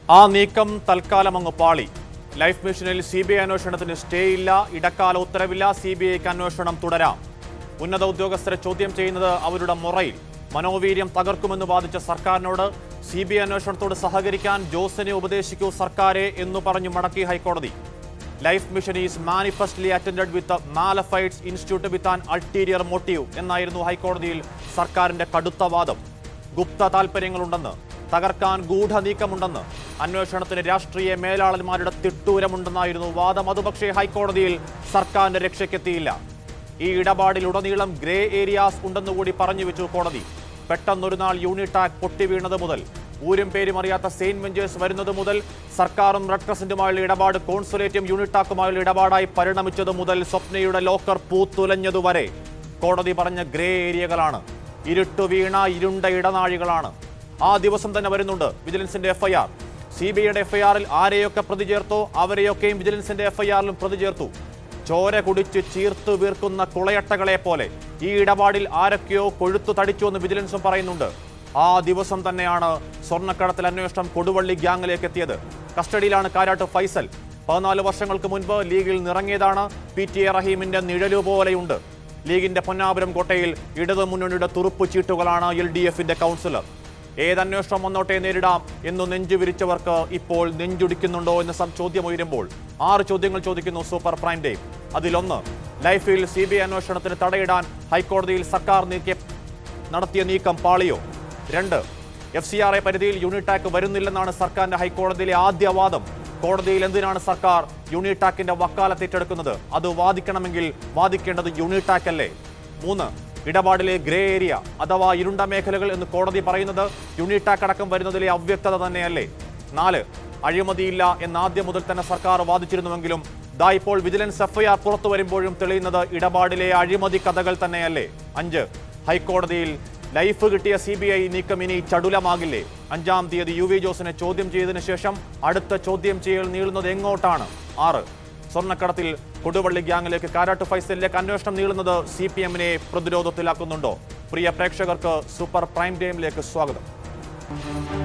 ആ നീക്കം തൽക്കാലം അങ്ങ് പാളി ലൈഫ് മിഷനിൽ സി ബി ഐ അന്വേഷണത്തിന് സ്റ്റേ ഇല്ല ഇടക്കാല ഉത്തരവില്ല സി ബി ഐക്ക് അന്വേഷണം തുടരാം ഉന്നത ഉദ്യോഗസ്ഥരെ ചോദ്യം ചെയ്യുന്നത് അവരുടെ മുറയിൽ മനോവീര്യം തകർക്കുമെന്ന് വാദിച്ച സർക്കാരിനോട് സി ബി ഐ അന്വേഷണത്തോട് സഹകരിക്കാൻ ജോസിനെ ഉപദേശിക്കൂ സർക്കാരെ എന്നു പറഞ്ഞു മടക്കി ഹൈക്കോടതി life mission is manifestly attended with mala fides institute with an ulterior motive എന്നായിരുന്നു ഹൈക്കോടതിയിൽ സർക്കാരിന്റെ കടുത്ത വാദം ഗുപ്ത താൽപ്പര്യങ്ങളുണ്ടെന്ന് തകർക്കാൻ ഗൂഢനീക്കമുണ്ടെന്ന് അന്വേഷണത്തിന് രാഷ്ട്രീയ മേലാളന്മാരുടെ തിട്ടൂരമുണ്ടെന്നായിരുന്നു വാദം അത് പക്ഷേ ഹൈക്കോടതിയിൽ സർക്കാരിന്റെ രക്ഷയ്ക്കെത്തിയില്ല ഈ ഇടപാടിലുടനീളം ഗ്രേ ഏരിയാസ് ഉണ്ടെന്നുകൂടി പറഞ്ഞു വെച്ചു കോടതി പെട്ടെന്നൊരു നാൾ യൂണിടാക് പൊട്ടി വീണത് മുതൽ ഊരും പേരും അറിയാത്ത സെയിന്റ് വെഞ്ചേഴ്സ് വരുന്നത് മുതൽ സർക്കാരും റെഡ് ക്രസന്റുമായുള്ള ഇടപാട് കോൺസുലേറ്റും യൂണിടാക്കുമായുള്ള ഇടപാടായി പരിണമിച്ചത് മുതൽ സ്വപ്നയുടെ ലോക്കർ പൂത്തുലഞ്ഞതുവരെ കോടതി പറഞ്ഞ ഗ്രേ ഏരിയകളാണ് ഇരുട്ടു വീണ ഇരുണ്ട ഇടനാഴികളാണ് ആ ദിവസം തന്നെ വരുന്നുണ്ട് വിജിലൻസിന്റെ എഫ്ഐആർ സി ബി ഐയുടെ എഫ്ഐആറിൽ ആരെയൊക്കെ പ്രതി ചേർത്തോ അവരെയൊക്കെയും വിജിലൻസിന്റെ എഫ്ഐആറിലും പ്രതി ചേർത്തു ചോര കുടിച്ച് ചീർത്തു വീർക്കുന്ന കുളയട്ടകളെ പോലെ ഈ ഇടപാടിൽ ആരൊക്കെയോ കൊഴുത്തു തടിച്ചു എന്ന് വിജിലൻസും പറയുന്നുണ്ട് ആ ദിവസം തന്നെയാണ് സ്വർണ്ണക്കടത്തിൽ അന്വേഷണം കൊടുവള്ളി ഗ്യാങ്ങിലേക്ക് എത്തിയത് കസ്റ്റഡിയിലാണ് കാരാട്ട് ഫൈസൽ പതിനാല് വർഷങ്ങൾക്ക് മുൻപ് ലീഗിൽ നിറങ്ങിയതാണ് പി ടി എ റഹീമിന്റെ നിഴലു പോലെയുണ്ട് ലീഗിന്റെ പൊന്നാപുരം കോട്ടയിൽ ഇടതു മുന്നണിയുടെ തുറുപ്പ് ചീട്ടുകളാണ് എൽ ഡി എഫിന്റെ കൗൺസിലർ ഏതന്വേഷണം വന്നോട്ടെ നേരിടാം എന്ന് നെഞ്ചു വിരിച്ചവർക്ക് ഇപ്പോൾ നെഞ്ചുടിക്കുന്നുണ്ടോ എന്ന സം ചോദ്യം ഉയരുമ്പോൾ ആറ് ചോദ്യങ്ങൾ ചോദിക്കുന്നു സൂപ്പർ പ്രൈം ഡേ അതിലൊന്ന് ലൈഫിൽ സി ബി ഐ അന്വേഷണത്തിന് തടയിടാൻ ഹൈക്കോടതിയിൽ സർക്കാർ നീക്കിയ നടത്തിയ നീക്കം പാളിയോ രണ്ട് എഫ് സി ആർ എ പരിധിയിൽ യൂണിടാക് വരുന്നില്ലെന്നാണ് സർക്കാരിന്റെ ഹൈക്കോടതിയിലെ ആദ്യ വാദം കോടതിയിൽ എന്തിനാണ് സർക്കാർ യൂണിടാക്കിന്റെ വക്കാലത്ത് ഏറ്റെടുക്കുന്നത് അത് വാദിക്കണമെങ്കിൽ വാദിക്കേണ്ടത് യൂണിടാക് അല്ലേ മൂന്ന് ഇടപാടിലെ ഗ്രേ ഏരിയ അഥവാ ഇരുണ്ട മേഖലകൾ എന്ന് കോടതി പറയുന്നത് യൂണിടാക് അടക്കം വരുന്നതിലെ അവ്യക്തത തന്നെയല്ലേ നാല് അഴിമതിയില്ല എന്ന് ആദ്യം മുതൽ തന്നെ സർക്കാർ വാദിച്ചിരുന്നുവെങ്കിലും ദാ ഇപ്പോൾ വിജിലൻസ് എഫ്ഐആർ പുറത്തു വരുമ്പോഴും തെളിയുന്നത് ഇടപാടിലെ അഴിമതി കഥകൾ തന്നെയല്ലേ അഞ്ച് ഹൈക്കോടതിയിൽ ലൈഫ് കിട്ടിയ സി ബി ഐ നീക്കം ഇനി ചടുലമാകില്ലേ അഞ്ചാം തീയതി യു വി ജോസിനെ ചോദ്യം ചെയ്തതിനു ശേഷം അടുത്ത ചോദ്യം ചെയ്യൽ നീളുന്നത് എങ്ങോട്ടാണ് ആറ് സ്വർണ്ണക്കടത്തിൽ കൊടുവള്ളി ഗ്യാങ്ങിലേക്ക് കാരാട്ട് ഫൈസലിലേക്ക് അന്വേഷണം നീളുന്നത് സി പി എമ്മിനെ പ്രതിരോധത്തിലാക്കുന്നുണ്ടോ പ്രിയ പ്രേക്ഷകർക്ക് സൂപ്പർ പ്രൈം ടൈമിലേക്ക് സ്വാഗതം